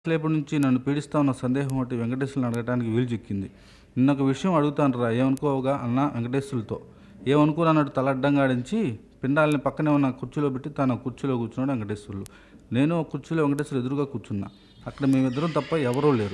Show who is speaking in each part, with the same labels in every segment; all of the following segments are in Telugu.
Speaker 1: రేపటి నుంచి నన్ను పీడిస్తా ఉన్న సందేహం ఒకటి వెంకటేశ్వరుని అడగడానికి వీలు చిక్కింది నిన్న ఒక విషయం అడుగుతాను రా ఏమనుకోవుగా అన్న వెంకటేశ్వరులతో ఏమనుకోనన్నట్టు తల అడ్డంగా ఆడించి పిండాలని పక్కనే ఉన్న కుర్చీలో పెట్టి తన కుర్చీలో కూర్చున్నాడు వెంకటేశ్వరులు నేను ఒక కుర్చీలో వెంకటేశ్వరులు ఎదురుగా కూర్చున్నా అక్కడ మేమిద్దరం తప్ప ఎవరూ లేరు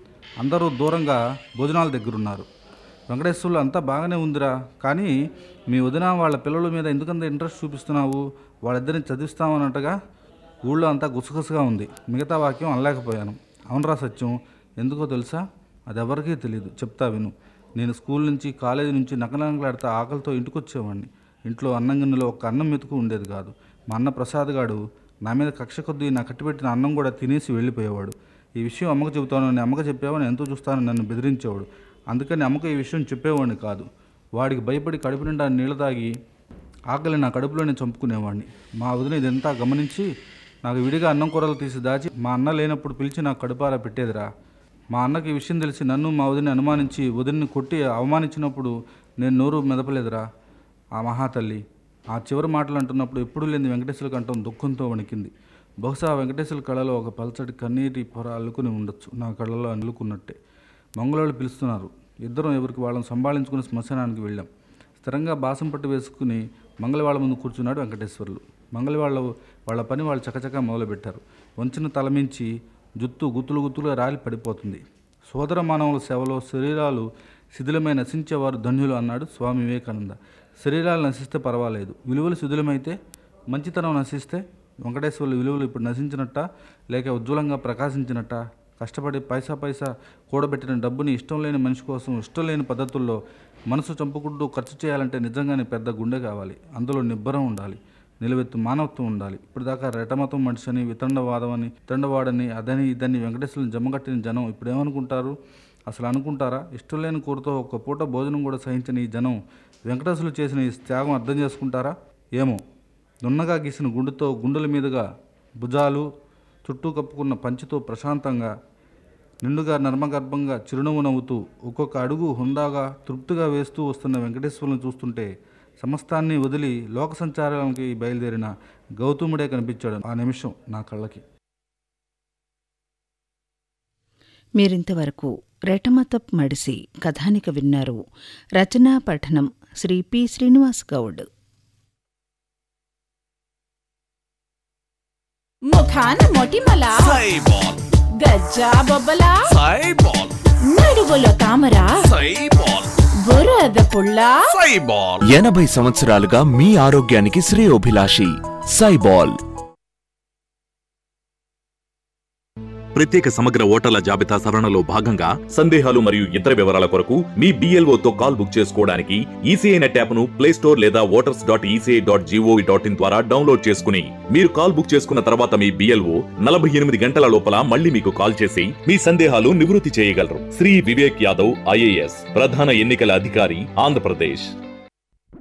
Speaker 1: అందరూ దూరంగా భోజనాల దగ్గర ఉన్నారు వెంకటేశ్వర్లు అంతా బాగానే ఉందిరా కానీ మీ వదిన వాళ్ళ పిల్లల మీద ఎందుకంత ఇంట్రెస్ట్ చూపిస్తున్నావు వాళ్ళిద్దరిని చదివిస్తామన్నట్టుగా ఊళ్ళో అంతా గుసగుసగా ఉంది మిగతా వాక్యం అనలేకపోయాను అవునరా సత్యం ఎందుకో తెలుసా అది ఎవరికీ తెలియదు చెప్తా విను నేను స్కూల్ నుంచి కాలేజీ నుంచి నకనకలాడితే ఆకలితో ఇంటికి వచ్చేవాడిని ఇంట్లో అన్నం గిన్నెలో ఒక అన్నం మెతుకు ఉండేది కాదు మా అన్న ప్రసాద్ గాడు నా మీద కక్ష కొద్దీ నా కట్టిపెట్టిన అన్నం కూడా తినేసి వెళ్ళిపోయేవాడు ఈ విషయం అమ్మకు చెబుతాను నేను అమ్మకు చెప్పావని ఎంతో చూస్తాను నన్ను బెదిరించేవాడు అందుకని అమ్మకు ఈ విషయం చెప్పేవాడిని కాదు వాడికి భయపడి కడుపు నిండా నీళ్ళు తాగి ఆకలి నా కడుపులోనే చంపుకునేవాడిని మా వదిన ఇదంతా గమనించి నాకు విడిగా అన్నం కూరలు తీసి దాచి మా అన్న లేనప్పుడు పిలిచి నాకు కడుపారా పెట్టేదిరా మా అన్నకి ఈ విషయం తెలిసి నన్ను మా వదిని అనుమానించి వదిన్ని కొట్టి అవమానించినప్పుడు నేను నోరు మెదపలేదురా ఆ మహాతల్లి ఆ చివరి మాటలు అంటున్నప్పుడు ఎప్పుడూ లేని వెంకటేశ్వర కంఠం దుఃఖంతో వణికింది బహుశా వెంకటేశ్వర కళలో ఒక పల్చటి కన్నీటి పొర అల్లుకుని ఉండొచ్చు నా కళ్ళలో అల్లుకున్నట్టే మంగళవాళ్ళు పిలుస్తున్నారు ఇద్దరం ఎవరికి వాళ్ళని సంభాళించుకుని శ్మశానానికి వెళ్ళాం స్థిరంగా బాసం పట్టు వేసుకుని మంగళవాళ్ళ ముందు కూర్చున్నాడు వెంకటేశ్వర్లు మంగళవాళ్ళ వాళ్ళ పని వాళ్ళు చకచకా మొదలుపెట్టారు వంచిన తలమించి జుత్తు గుత్తులు గుత్తులుగా రాలి పడిపోతుంది సోదర మానవుల సేవలో శరీరాలు శిథిలమై నశించేవారు ధన్యులు అన్నాడు స్వామి వివేకానంద శరీరాలు నశిస్తే పర్వాలేదు విలువలు శిథిలమైతే మంచితనం నశిస్తే వెంకటేశ్వర్ల విలువలు ఇప్పుడు నశించినట్ట లేక ఉజ్వలంగా ప్రకాశించినట్ట కష్టపడి పైసా పైసా కూడబెట్టిన డబ్బుని ఇష్టం లేని మనిషి కోసం ఇష్టం లేని పద్ధతుల్లో మనసు చంపుకుంటూ ఖర్చు చేయాలంటే నిజంగానే పెద్ద గుండె కావాలి అందులో నిబ్బరం ఉండాలి నిలవెత్తు మానవత్వం ఉండాలి ఇప్పటిదాకా రెటమతం మనిషిని వితండవాదం అని వితండవాడని అదని ఇదని వెంకటేశ్వరుని జమ్మగట్టిన జనం ఇప్పుడు ఏమనుకుంటారు అసలు అనుకుంటారా ఇష్టం లేని కూరతో ఒక పూట భోజనం కూడా సహించని ఈ జనం వెంకటేశ్వరులు చేసిన ఈ త్యాగం అర్థం చేసుకుంటారా ఏమో నున్నగా గీసిన గుండెతో గుండెల మీదుగా భుజాలు చుట్టూ కప్పుకున్న పంచితో ప్రశాంతంగా నిండుగా నర్మగర్భంగా చిరునవ్వు నవ్వుతూ ఒక్కొక్క అడుగు హుందాగా తృప్తిగా వేస్తూ వస్తున్న వెంకటేశ్వరులను చూస్తుంటే సమస్తాన్ని వదిలి లోక సంచారానికి బయలుదేరిన గౌతముడే కనిపించాడు ఆ నిమిషం నా కళ్ళకి
Speaker 2: మీరింతవరకు రెటమతప్ మడిసి కథానిక విన్నారు రచనా పఠనం శ్రీ పి శ్రీనివాస్ గౌడ్
Speaker 3: ముఖాన మొటిమల
Speaker 4: సైబాల్
Speaker 3: గజ్జా బొబ్బల
Speaker 4: సైబాల్
Speaker 3: నడుగులో తామర
Speaker 4: సైబాల్
Speaker 3: బురద పుల్ల
Speaker 4: సైబాల్
Speaker 5: ఎనభై సంవత్సరాలుగా మీ ఆరోగ్యానికి శ్రేయోభిలాషి సైబాల్
Speaker 6: ప్రత్యేక సమగ్ర ఓటర్ల జాబితా సవరణలో భాగంగా సందేహాలు మరియు ఇతర వివరాల కొరకు మీ BLO తో కాల్ బుక్ చేసుకోవడానికి ఈసీఐ నెట్ యాప్ ను ప్లే స్టోర్ లేదా voters dot ECI dot GOV dot in ద్వారా డౌన్లోడ్ చేసుకుని మీరు కాల్ బుక్ చేసుకున్న తర్వాత మీ బిఎల్ఓ నలభై ఎనిమిది గంటల లోపల మళ్ళీ మీకు కాల్ చేసి మీ సందేహాలు నివృత్తి చేయగలరు శ్రీ వివేక్ యాదవ్ ఐఏఎస్ ప్రధాన ఎన్నికల అధికారి ఆంధ్రప్రదేశ్